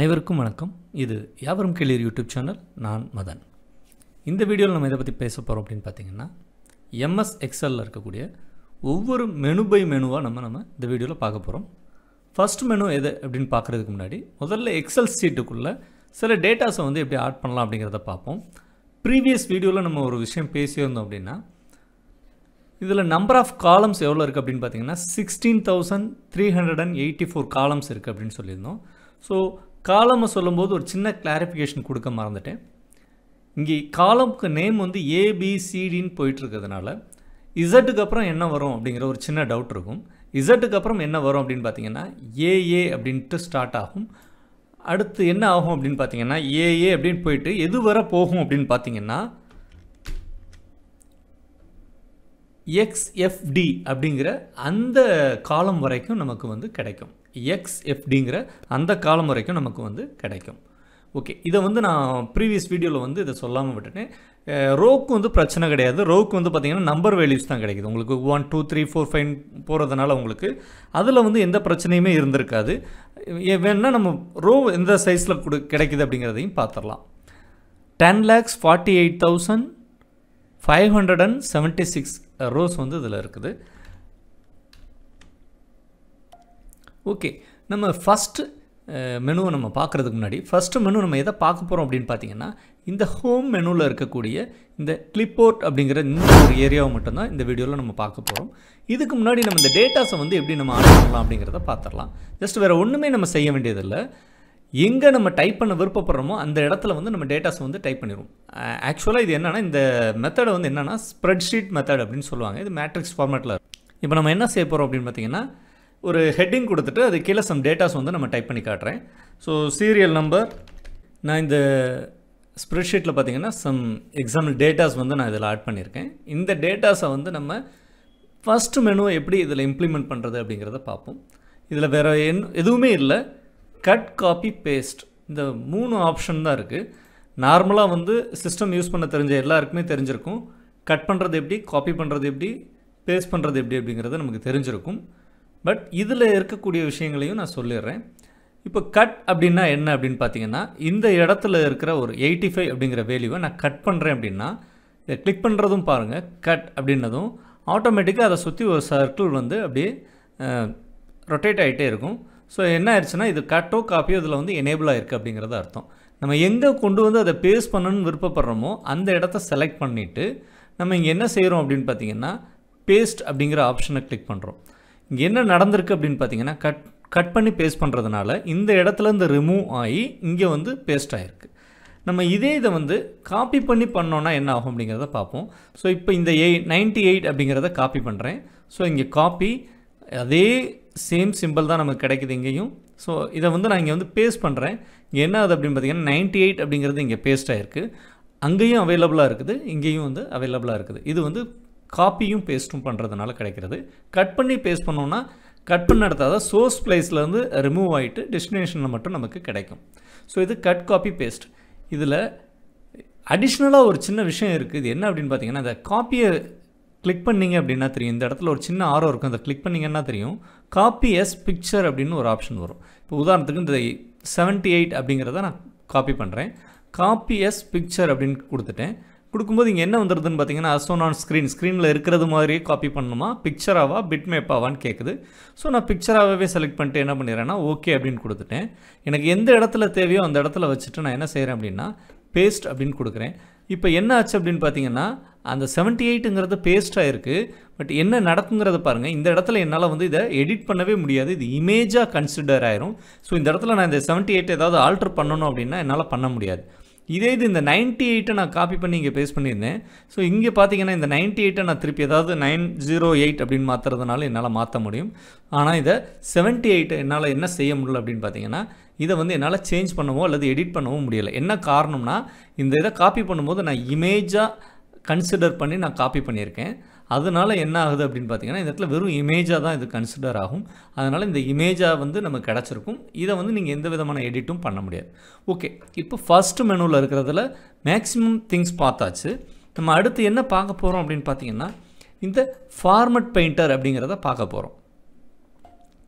அனைவருக்கும் வணக்கம் இது யாவரும் கேளீர் யூடியூப் சேனல் நான் மதன் இந்த வீடியோவில் நம்ம இதை பற்றி பேச போகிறோம் அப்படின்னு பார்த்தீங்கன்னா எம்எஸ் எக்ஸலில் இருக்கக்கூடிய ஒவ்வொரு மெனு பை மெனுவாக நம்ம நம்ம இந்த வீடியோவில் பார்க்க போகிறோம் ஃபர்ஸ்ட் மெனு எது அப்படின்னு பார்க்குறதுக்கு முன்னாடி முதல்ல எக்ஸல் சீட்டுக்குள்ளே சில டேட்டாஸை வந்து எப்படி ஆட் பண்ணலாம் அப்படிங்கிறத பார்ப்போம் ப்ரீவியஸ் வீடியோவில் நம்ம ஒரு விஷயம் பேசியிருந்தோம் அப்படின்னா இதில் நம்பர் ஆஃப் காலம்ஸ் எவ்வளோ இருக்குது அப்படின்னு பார்த்தீங்கன்னா sixteen thousand three hundred and eighty four columns இருக்குது அப்படின்னு சொல்லியிருந்தோம் ஸோ காலமை சொல்லும்போது ஒரு சின்ன கிளாரிஃபிகேஷன் கொடுக்க மறந்துட்டேன் இங்கே காலம்க்கு நேம் வந்து ஏபிசிடின்னு போயிட்டுருக்கிறதுனால இசட்டுக்கு அப்புறம் என்ன வரும் அப்படிங்கிற ஒரு சின்ன டவுட் இருக்கும் இசட்டுக்கு அப்புறம் என்ன வரும் அப்படின்னு பார்த்தீங்கன்னா ஏஏ அப்படின்ட்டு ஸ்டார்ட் ஆகும் அடுத்து என்ன ஆகும் அப்படின்னு பார்த்தீங்கன்னா ஏஏ அப்படின்னு போயிட்டு எது வரை போகும் அப்படின்னு பார்த்தீங்கன்னா எக்ஸ்எஃப்டி அப்படிங்கிற அந்த காலம் வரைக்கும் நமக்கு வந்து கிடைக்கும் எக்ஸ்எஃப்டிங்கிற அந்த காலம் வரைக்கும் நமக்கு வந்து கிடைக்கும் ஓகே இதை வந்து நான் ப்ரீவியஸ் வீடியோவில் வந்து இதை சொல்லாமல் விட்டுட்டேன் ரோக்கு வந்து பிரச்சனை கிடையாது ரோக்கு வந்து பார்த்திங்கன்னா நம்பர் வேல்யூஸ் தான் கிடைக்குது உங்களுக்கு one two three four five போகிறதுனால உங்களுக்கு அதில் வந்து எந்த பிரச்சனையுமே இருந்திருக்காது வேணால் நம்ம ரோ எந்த சைஸில் கொடு கிடைக்குது அப்படிங்கிறதையும் பார்த்துடலாம் ten lakhs forty eight thousand five hundred and seventy six rows வந்து இதில் இருக்குது ஓகே நம்ம ஃபஸ்ட்டு மெனுவை நம்ம பார்க்குறதுக்கு முன்னாடி ஃபஸ்ட்டு மெனு நம்ம எதை பார்க்க போகிறோம் அப்படின்னு பார்த்தீங்கன்னா இந்த ஹோம் மெனுவில் இருக்கக்கூடிய இந்த கிளிப்போர்ட் அப்படிங்கிற இந்த ஒரு ஏரியாவை மட்டும்தான் இந்த வீடியோவில் நம்ம பார்க்க போகிறோம் இதுக்கு முன்னாடி நம்ம இந்த டேட்டாஸை வந்து எப்படி நம்ம ஆட் பண்ணலாம் அப்படிங்கிறத பார்த்துடலாம் ஜஸ்ட் வேறு ஒன்றுமே நம்ம செய்ய வேண்டியதில்லை எங்கே நம்ம டைப் பண்ண விருப்பப்படுறோமோ அந்த இடத்துல வந்து நம்ம டேட்டாஸை வந்து டைப் பண்ணிடுவோம் ஆக்சுவலாக இது என்னென்னா இந்த மெத்தடை வந்து என்னென்னா ஸ்ப்ரெட்ஷீட் மெத்தட் அப்படின்னு சொல்லுவாங்க இது மேட்ரிக்ஸ் ஃபார்மேட்டில் இப்போ நம்ம என்ன செய்ய போகிறோம் அப்படின்னு பார்த்தீங்கன்னா ஒரு ஹெட்டிங் கொடுத்துட்டு அது கீழே சம் டேட்டாஸ் வந்து நம்ம டைப் பண்ணி காட்டுறேன் ஸோ சீரியல் நம்பர் நான் இந்த ஸ்ப்ரெட்ஷீட்டில் பார்த்தீங்கன்னா சம் எக்ஸாம்பிள் டேட்டாஸ் வந்து நான் இதில் ஆட் பண்ணியிருக்கேன் இந்த டேட்டாஸை வந்து நம்ம ஃபஸ்ட்டு மெனுவை எப்படி இதில் இம்ப்ளிமெண்ட் பண்ணுறது அப்படிங்கிறத பார்ப்போம் இதில் வேறு என் எதுவுமே இல்லை கட் காப்பி பேஸ்ட் இந்த மூணு ஆப்ஷன் தான் இருக்குது நார்மலாக வந்து சிஸ்டம் யூஸ் பண்ண தெரிஞ்ச எல்லாருக்குமே தெரிஞ்சிருக்கும் கட் பண்ணுறது எப்படி காப்பி பண்ணுறது எப்படி பேஸ்ட் பண்ணுறது எப்படி அப்படிங்கிறது நமக்கு தெரிஞ்சிருக்கும் பட் இதில் இருக்கக்கூடிய விஷயங்களையும் நான் சொல்லிடுறேன் இப்போ கட் அப்படின்னா என்ன அப்படின்னு பார்த்தீங்கன்னா இந்த இடத்துல இருக்கிற ஒரு எயிட்டி ஃபைவ் அப்படிங்கிற வேல்யூவை நான் கட் பண்ணுறேன் அப்படின்னா இதை கிளிக் பண்ணுறதும் பாருங்கள் கட் அப்படின்னதும் ஆட்டோமேட்டிக்காக அதை சுற்றி ஒரு சர்க்கிள் வந்து அப்படியே ரொட்டேட் ஆகிட்டே இருக்கும் ஸோ என்ன ஆயிடுச்சுன்னா இது கட்டோ காப்பியோ இதில் வந்து எனேபிள் ஆகிருக்கு அப்படிங்கிறது அர்த்தம் நம்ம எங்கே கொண்டு வந்து அதை பேஸ் பண்ணணும்னு விருப்பப்படுறோமோ அந்த இடத்த செலக்ட் பண்ணிவிட்டு நம்ம இங்கே என்ன செய்கிறோம் அப்படின்னு பார்த்தீங்கன்னா பேஸ்ட் அப்படிங்கிற ஆப்ஷனை கிளிக் பண்ணுறோம் இங்கே என்ன நடந்திருக்கு அப்படின்னு பார்த்தீங்கன்னா கட் கட் பண்ணி பேஸ்ட் பண்ணுறதுனால இந்த இடத்துலேருந்து ரிமூவ் ஆகி இங்கே வந்து பேஸ்ட் ஆகிருக்கு நம்ம இதே இதை வந்து காப்பி பண்ணி பண்ணோன்னா என்ன ஆகும் அப்படிங்கிறத பார்ப்போம் ஸோ இப்போ இந்த எயிட் நைன்ட்டி எயிட் அப்படிங்கிறத காப்பி பண்ணுறேன் ஸோ இங்கே காப்பி அதே சேம் சிம்பிள் தான் நமக்கு கிடைக்குது இங்கேயும் ஸோ இதை வந்து நான் இங்கே வந்து பேஸ்ட் பண்ணுறேன் இங்கே என்ன ஆகுது அப்படின்னு பார்த்தீங்கன்னா நைன்ட்டி எயிட் அப்படிங்கிறது இங்கே பேஸ்ட் ஆகிருக்கு அங்கேயும் அவைலபிளாக இருக்குது இங்கேயும் வந்து அவைலபிளாக இருக்குது இது வந்து காப்பியும் பேஸ்ட்டும் பண்ணுறதுனால கிடைக்கிறது கட் பண்ணி பேஸ்ட் பண்ணோன்னா கட் பண்ண இடத்த சோர்ஸ் பிளேஸ்லேருந்து ரிமூவ் ஆகிட்டு டெஸ்டினேஷனில் மட்டும் நமக்கு கிடைக்கும் ஸோ இது கட் காப்பி பேஸ்ட் இதில் அடிஷ்னலாக ஒரு சின்ன விஷயம் இருக்குது இது என்ன அப்படின்னு பார்த்தீங்கன்னா இந்த காப்பியை கிளிக் பண்ணிங்க அப்படின்னா தெரியும் இந்த இடத்துல ஒரு சின்ன ஆரோ இருக்கும் அதை கிளிக் பண்ணிங்கன்னா தெரியும் காப்பி எஸ் பிக்சர் அப்படின்னு ஒரு ஆப்ஷன் வரும் இப்போ உதாரணத்துக்கு இந்த செவன்ட்டி எயிட் அப்படிங்கிறத நான் காப்பி பண்ணுறேன் காப்பி எஸ் பிக்சர் அப்படின்னு கொடுத்துட்டேன் கொடுக்கும்போது இங்கே என்ன வந்துடுதுன்னு பார்த்தீங்கன்னா அசோன் ஆன் ஸ்க்ரீன் ஸ்க்ரீனில் இருக்கிறது மாதிரியே காப்பி பண்ணணுமா பிக்சராவா பிட் மேப்பாவான்னு கேட்குது ஸோ நான் பிக்சராகவே செலக்ட் பண்ணிட்டு என்ன பண்ணிடுறேன்னா ஓகே அப்படின்னு கொடுத்துட்டேன் எனக்கு எந்த இடத்துல தேவையோ அந்த இடத்துல வச்சுட்டு நான் என்ன செய்கிறேன் அப்படின்னா பேஸ்ட் அப்படின்னு கொடுக்குறேன் இப்போ என்ன ஆச்சு அப்படின்னு பார்த்தீங்கன்னா அந்த செவன்ட்டி எயிட்டுங்கிறது பேஸ்ட்டாக இருக்குது பட் என்ன நடக்குங்கிறத பாருங்கள் இந்த இடத்துல என்னால் வந்து இதை எடிட் பண்ணவே முடியாது இது இமேஜாக கன்சிடர் ஆயிரும் ஸோ இந்த இடத்துல நான் இந்த செவன்ட்டி எயிட் ஏதாவது ஆல்ட்ரு பண்ணணும் அப்படின்னா என்னால் பண்ண முடியாது இதே இது இந்த நைன்ட்டி எயிட்டை நான் காப்பி பண்ணி இங்கே பேஸ்ட் பண்ணியிருந்தேன் ஸோ இங்கே பார்த்தீங்கன்னா இந்த நைன்ட்டி எயிட்டை நான் திருப்பி ஏதாவது நைன் ஜீரோ எயிட் அப்படின்னு மாற்றுறதுனால என்னால் மாற்ற முடியும் ஆனால் இதை செவன்ட்டி எயிட்டை என்னால் என்ன செய்ய முடியல அப்படின்னு பார்த்தீங்கன்னா இதை வந்து என்னால் சேஞ்ச் பண்ணவோ அல்லது எடிட் பண்ணவும் முடியலை என்ன காரணம்னா இந்த இதை காப்பி பண்ணும்போது நான் இமேஜாக கன்சிடர் பண்ணி நான் காப்பி பண்ணியிருக்கேன் அதனால் என்ன ஆகுது அப்படின்னு பார்த்தீங்கன்னா இந்த இடத்துல வெறும் இமேஜாக தான் இது கன்சிடர் ஆகும் அதனால் இந்த இமேஜாக வந்து நமக்கு கிடச்சிருக்கும் இதை வந்து நீங்கள் எந்த விதமான எடிட்டும் பண்ண முடியாது ஓகே இப்போ ஃபஸ்ட்டு மெனுவில் இருக்கிறதுல மேக்ஸிமம் திங்ஸ் பார்த்தாச்சு நம்ம அடுத்து என்ன பார்க்க போகிறோம் அப்படின்னு பார்த்தீங்கன்னா இந்த ஃபார்மட் பெயிண்டர் அப்படிங்கிறத பார்க்க போகிறோம்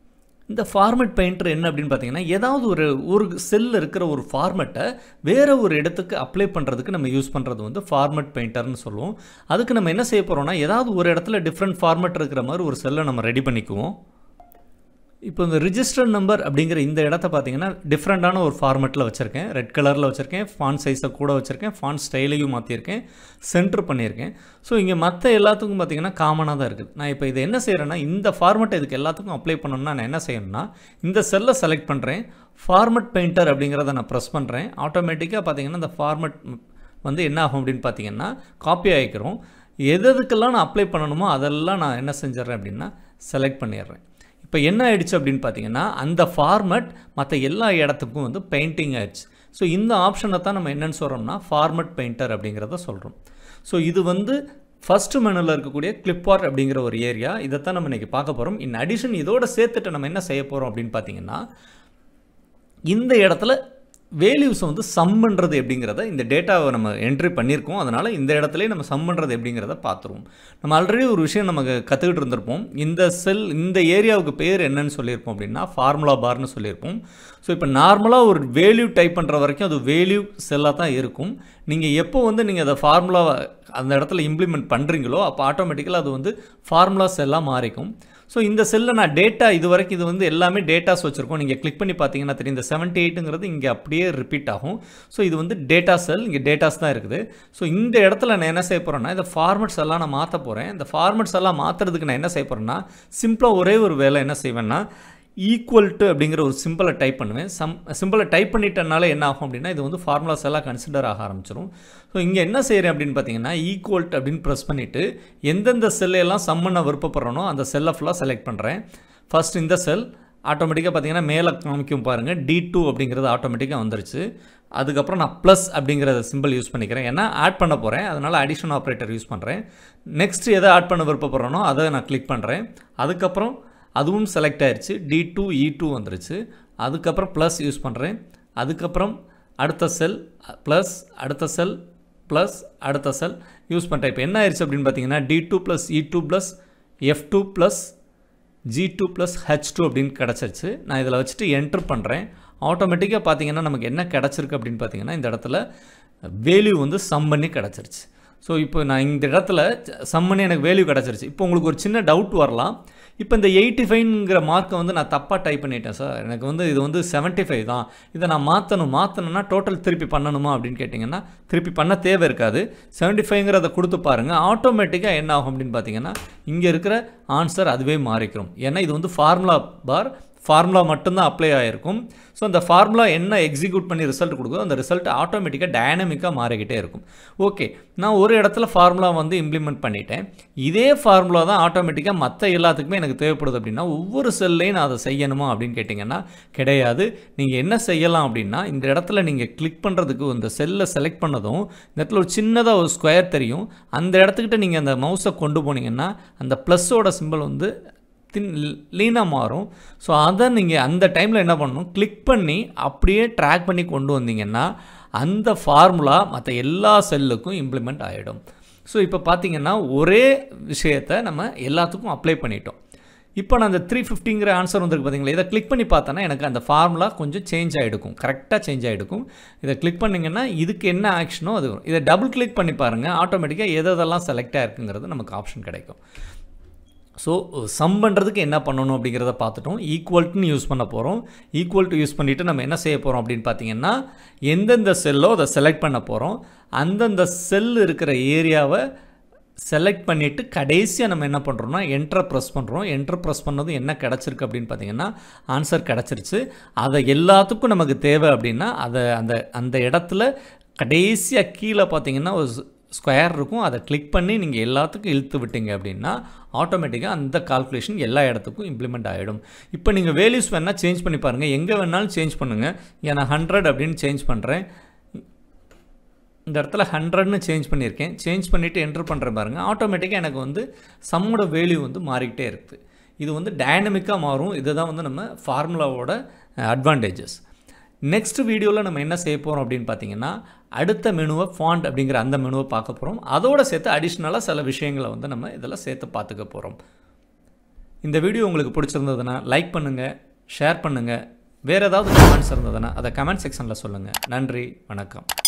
இந்த ஃபார்மட் பெயிண்டர் என்ன அப்படின்னு பார்த்தீங்கன்னா ஏதாவது ஒரு ஒரு செல்லில் இருக்கிற ஒரு ஃபார்மெட்டை வேறு ஒரு இடத்துக்கு அப்ளை பண்ணுறதுக்கு நம்ம யூஸ் பண்ணுறது வந்து ஃபார்மட் பெயிண்டர்னு சொல்லுவோம் அதுக்கு நம்ம என்ன செய்ய போகிறோம்னா ஏதாவது ஒரு இடத்துல டிஃப்ரெண்ட் ஃபார்மட் இருக்கிற மாதிரி ஒரு செல்லை நம்ம ரெடி பண்ணிக்குவோம் இப்போ இந்த ரிஜிஸ்டர் நம்பர் அப்படிங்கிற இந்த இடத்த பார்த்தீங்கன்னா டிஃப்ரெண்ட்டான ஒரு ஃபார்மெட்டில் வச்சுருக்கேன் ரெட் கலரில் வச்சுருக்கேன் ஃபான் சைஸை கூட வச்சுருக்கேன் ஃபான் ஸ்டைலையும் மாற்றிருக்கேன் சென்டர் பண்ணியிருக்கேன் ஸோ இங்கே மற்ற எல்லாத்துக்கும் பார்த்தீங்கன்னா காமனாக தான் இருக்குது நான் இப்போ இதை என்ன செய்கிறேன்னா இந்த ஃபார்மெட்டை இதுக்கு எல்லாத்துக்கும் அப்ளை பண்ணணும்னா நான் என்ன செய்யணும்னா இந்த செல்லை செலக்ட் பண்ணுறேன் ஃபார்மட் பெயிண்டர் அப்படிங்கிறத நான் ப்ரெஸ் பண்ணுறேன் ஆட்டோமேட்டிக்காக பார்த்தீங்கன்னா இந்த ஃபார்மட் வந்து என்ன ஆகும் அப்படின்னு பார்த்தீங்கன்னா காப்பி ஆகிக்கிறோம் எது எதுக்கெல்லாம் நான் அப்ளை பண்ணணுமோ அதெல்லாம் நான் என்ன செஞ்சிடறேன் அப்படின்னா செலக்ட் பண்ணிடுறேன் இப்போ என்ன ஆயிடுச்சு அப்படின்னு பார்த்தீங்கன்னா அந்த ஃபார்மட் மற்ற எல்லா இடத்துக்கும் வந்து பெயிண்டிங் ஆயிடுச்சு ஸோ இந்த ஆப்ஷனை தான் நம்ம என்னென்னு சொல்கிறோம்னா ஃபார்மட் பெயிண்டர் அப்படிங்கிறத சொல்கிறோம் ஸோ இது வந்து ஃபஸ்ட்டு மெனுவில் இருக்கக்கூடிய கிளிப்பார்ட் அப்படிங்கிற ஒரு ஏரியா இதைத்தான் நம்ம இன்றைக்கி பார்க்க போகிறோம் இன் அடிஷன் இதோட சேர்த்துட்டு நம்ம என்ன செய்ய போகிறோம் அப்படின்னு பார்த்தீங்கன்னா இந்த இடத்துல வேல்யூஸை வந்து சம் பண்ணுறது எப்படிங்கிறத இந்த டேட்டாவை நம்ம என்ட்ரி பண்ணியிருக்கோம் அதனால் இந்த இடத்துலேயே நம்ம சம் பண்ணுறது எப்படிங்கிறத பார்த்துருவோம் நம்ம ஆல்ரெடி ஒரு விஷயம் நமக்கு கற்றுக்கிட்டு இருந்திருப்போம் இந்த செல் இந்த ஏரியாவுக்கு பேர் என்னன்னு சொல்லியிருப்போம் அப்படின்னா ஃபார்முலா பார்னு சொல்லியிருப்போம் ஸோ இப்போ நார்மலாக ஒரு வேல்யூ டைப் பண்ணுற வரைக்கும் அது வேல்யூ செல்லாக தான் இருக்கும் நீங்கள் எப்போ வந்து நீங்கள் அதை ஃபார்முலாவை அந்த இடத்துல இம்ப்ளிமெண்ட் பண்ணுறீங்களோ அப்போ ஆட்டோமேட்டிக்கலாக அது வந்து ஃபார்முலா செல்லாக மாறிக்கும் ஸோ இந்த செல்லில் நான் டேட்டா இது வரைக்கும் இது வந்து எல்லாமே டேட்டாஸ் வச்சுருக்கோம் நீங்கள் கிளிக் பண்ணி பார்த்தீங்கன்னா தெரியும் இந்த செவன்ட்டி எயிட்டுங்கிறது இங்கே அப்படியே ரிப்பீட் ஆகும் ஸோ இது வந்து டேட்டா செல் இங்கே டேட்டாஸ் தான் இருக்குது ஸோ இந்த இடத்துல நான் என்ன செய்ய போகிறேன்னா இந்த ஃபார்மெட்ஸ் எல்லாம் நான் மாற்ற போகிறேன் இந்த ஃபார்மெட்ஸ் எல்லாம் மாற்றுறதுக்கு நான் என்ன செய்ய போகிறேன்னா சிம்பிளாக ஒரே ஒரு வேலை என்ன செய்வேன்னா ஈக்குவல் டு அப்படிங்கிற ஒரு சிம்பிளை டைப் பண்ணுவேன் சம் சிம்பிளை டைப் பண்ணிட்டனால என்ன ஆகும் அப்படின்னா இது வந்து ஃபார்முலாஸ் எல்லாம் கன்சிடர் ஆக ஆரம்பிச்சிடும் ஸோ இங்கே என்ன செய்கிறேன் அப்படின்னு பார்த்தீங்கன்னா ஈக்குவல் டு அப்படின்னு ப்ரெஸ் பண்ணிவிட்டு எந்தெந்த செல்லையெல்லாம் சம் பண்ண விருப்பப்படுறனோ அந்த செல்லை ஃபுல்லாக செலக்ட் பண்ணுறேன் ஃபஸ்ட் இந்த செல் ஆட்டோமேட்டிக்காக பார்த்தீங்கன்னா மேலே காமிக்கும் பாருங்கள் டி டூ அப்படிங்கிறது ஆட்டோமேட்டிக்காக வந்துருச்சு அதுக்கப்புறம் நான் ப்ளஸ் அப்படிங்கிற சிம்பிள் யூஸ் பண்ணிக்கிறேன் ஏன்னா ஆட் பண்ண போகிறேன் அதனால் அடிஷன் ஆப்ரேட்டர் யூஸ் பண்ணுறேன் நெக்ஸ்ட் எதை ஆட் பண்ண விருப்பப்படுறனோ அதை நான் கிளிக் பண்ணுறேன் அதுக்கப்புறம் அதுவும் செலக்ட் ஆயிடுச்சு டி டூ இ டூ வந்துருச்சு அதுக்கப்புறம் ப்ளஸ் யூஸ் பண்ணுறேன் அதுக்கப்புறம் அடுத்த செல் ப்ளஸ் அடுத்த செல் ப்ளஸ் அடுத்த செல் யூஸ் பண்ணுறேன் இப்போ என்ன ஆயிடுச்சு அப்படின்னு பார்த்தீங்கன்னா D two plus E two plus F two plus G two plus H two அப்படின்னு கிடச்சிருச்சு நான் இதில் வச்சுட்டு என்ட்ரு பண்ணுறேன் ஆட்டோமேட்டிக்காக பார்த்தீங்கன்னா நமக்கு என்ன கிடச்சிருக்கு அப்படின்னு பார்த்தீங்கன்னா இந்த இடத்துல வேல்யூ வந்து சம் பண்ணி கிடச்சிருச்சு ஸோ இப்போ நான் இந்த இடத்துல சம் பண்ணி எனக்கு வேல்யூ கிடச்சிருச்சு இப்போ உங்களுக்கு ஒரு சின்ன டவுட் வரலாம் இப்போ இந்த எயிட்டி ஃபைவ்ங்கிற மார்க்கை வந்து நான் தப்பாக டைப் பண்ணிட்டேன் சார் எனக்கு வந்து இது வந்து செவன்ட்டி ஃபைவ் தான் இதை நான் மாற்றணும் மாற்றணும்னா டோட்டல் திருப்பி பண்ணணுமா அப்படின்னு கேட்டிங்கன்னா திருப்பி பண்ண தேவை இருக்காது செவன்ட்டி ஃபைவ்ங்கிறத கொடுத்து பாருங்கள் ஆட்டோமேட்டிக்காக என்ன ஆகும் அப்படின்னு பார்த்தீங்கன்னா இங்கே இருக்கிற ஆன்சர் அதுவே மாறிக்கிறோம் ஏன்னா இது வந்து ஃபார்முலா பார் ஃபார்முலா மட்டும்தான் அப்ளை ஆகிருக்கும் ஸோ அந்த ஃபார்முலா என்ன எக்ஸிக்யூட் பண்ணி ரிசல்ட் கொடுக்குதோ அந்த ரிசல்ட் ஆட்டோமேட்டிக்காக டைனமிக்காக மாறிக்கிட்டே இருக்கும் ஓகே நான் ஒரு இடத்துல ஃபார்முலா வந்து இம்ப்ளிமெண்ட் பண்ணிட்டேன் இதே ஃபார்முலா தான் ஆட்டோமேட்டிக்காக மற்ற எல்லாத்துக்குமே எனக்கு தேவைப்படுது அப்படின்னா ஒவ்வொரு செல்லையும் நான் அதை செய்யணுமா அப்படின்னு கேட்டிங்கன்னா கிடையாது நீங்கள் என்ன செய்யலாம் அப்படின்னா இந்த இடத்துல நீங்கள் கிளிக் பண்ணுறதுக்கு இந்த செல்லை செலக்ட் பண்ணதும் இந்த இடத்துல ஒரு சின்னதாக ஒரு ஸ்கொயர் தெரியும் அந்த இடத்துக்கிட்ட நீங்கள் அந்த மவுஸை கொண்டு போனீங்கன்னா அந்த ப்ளஸ்ஸோட சிம்பிள் வந்து தின் லீனாக மாறும் ஸோ அதை நீங்கள் அந்த டைமில் என்ன பண்ணணும் கிளிக் பண்ணி அப்படியே ட்ராக் பண்ணி கொண்டு வந்தீங்கன்னா அந்த ஃபார்முலா மற்ற எல்லா செல்லுக்கும் இம்ப்ளிமெண்ட் ஆகிடும் ஸோ இப்போ பார்த்தீங்கன்னா ஒரே விஷயத்தை நம்ம எல்லாத்துக்கும் அப்ளை பண்ணிட்டோம் இப்போ நான் அந்த த்ரீ ஃபிஃப்டிங்கிற ஆன்சர் வந்திருக்கு பார்த்தீங்களா இதை கிளிக் பண்ணி பார்த்தோன்னா எனக்கு அந்த ஃபார்முலா கொஞ்சம் சேஞ்ச் ஆகிடுக்கும் கரெக்டாக சேஞ்ச் ஆகிடுக்கும் இதை கிளிக் பண்ணிங்கன்னா இதுக்கு என்ன ஆக்ஷனோ அது வரும் இதை டபுள் கிளிக் பண்ணி பாருங்கள் ஆட்டோமேட்டிக்காக எது எதெல்லாம் செலக்ட் ஆகிருக்குங்கிறது நமக்கு ஆப்ஷன் கிடைக்கும் ஸோ சம் பண்ணுறதுக்கு என்ன பண்ணணும் அப்படிங்கிறத பார்த்துட்டோம் ஈக்குவல்ட்டுன்னு யூஸ் பண்ண போகிறோம் ஈக்குவல் டு யூஸ் பண்ணிவிட்டு நம்ம என்ன செய்ய போகிறோம் அப்படின்னு பார்த்தீங்கன்னா எந்தெந்த செல்லோ அதை செலக்ட் பண்ண போகிறோம் அந்தந்த செல் இருக்கிற ஏரியாவை செலக்ட் பண்ணிவிட்டு கடைசியாக நம்ம என்ன பண்ணுறோம்னா என்ட்ரை ப்ரெஸ் பண்ணுறோம் என்ட்ரு ப்ரெஸ் பண்ணது என்ன கிடச்சிருக்கு அப்படின்னு பார்த்தீங்கன்னா ஆன்சர் கிடச்சிருச்சு அதை எல்லாத்துக்கும் நமக்கு தேவை அப்படின்னா அதை அந்த அந்த இடத்துல கடைசியாக கீழே பார்த்தீங்கன்னா ஒரு ஸ்கொயர் இருக்கும் அதை கிளிக் பண்ணி நீங்கள் எல்லாத்துக்கும் இழுத்து விட்டீங்க அப்படின்னா ஆட்டோமேட்டிக்காக அந்த கால்குலேஷன் எல்லா இடத்துக்கும் இம்ப்ளிமெண்ட் ஆகிடும் இப்போ நீங்கள் வேல்யூஸ் வேணால் சேஞ்ச் பண்ணி பாருங்கள் எங்கே வேணாலும் சேஞ்ச் பண்ணுங்கள் ஏன்னா ஹண்ட்ரட் அப்படின்னு சேஞ்ச் பண்ணுறேன் இந்த இடத்துல ஹண்ட்ரட்னு சேஞ்ச் பண்ணியிருக்கேன் சேஞ்ச் பண்ணிவிட்டு என்ட்ரு பண்ணுறேன் பாருங்கள் ஆட்டோமேட்டிக்காக எனக்கு வந்து சம்மோட வேல்யூ வந்து மாறிக்கிட்டே இருக்குது இது வந்து டைனமிக்காக மாறும் இதுதான் வந்து நம்ம ஃபார்முலாவோட அட்வான்டேஜஸ் நெக்ஸ்ட் வீடியோவில் நம்ம என்ன செய்ய போகிறோம் அப்படின்னு பார்த்தீங்கன்னா அடுத்த மெனுவை ஃபாண்ட் அப்படிங்கிற அந்த மெனுவை பார்க்க போகிறோம் அதோடு சேர்த்து அடிஷ்னலாக சில விஷயங்களை வந்து நம்ம இதில் சேர்த்து பார்த்துக்க போகிறோம் இந்த வீடியோ உங்களுக்கு பிடிச்சிருந்ததுன்னா லைக் பண்ணுங்கள் ஷேர் பண்ணுங்கள் வேறு ஏதாவது கமெண்ட்ஸ் இருந்ததுன்னா அதை கமெண்ட் செக்ஷனில் சொல்லுங்கள் நன்றி வணக்கம்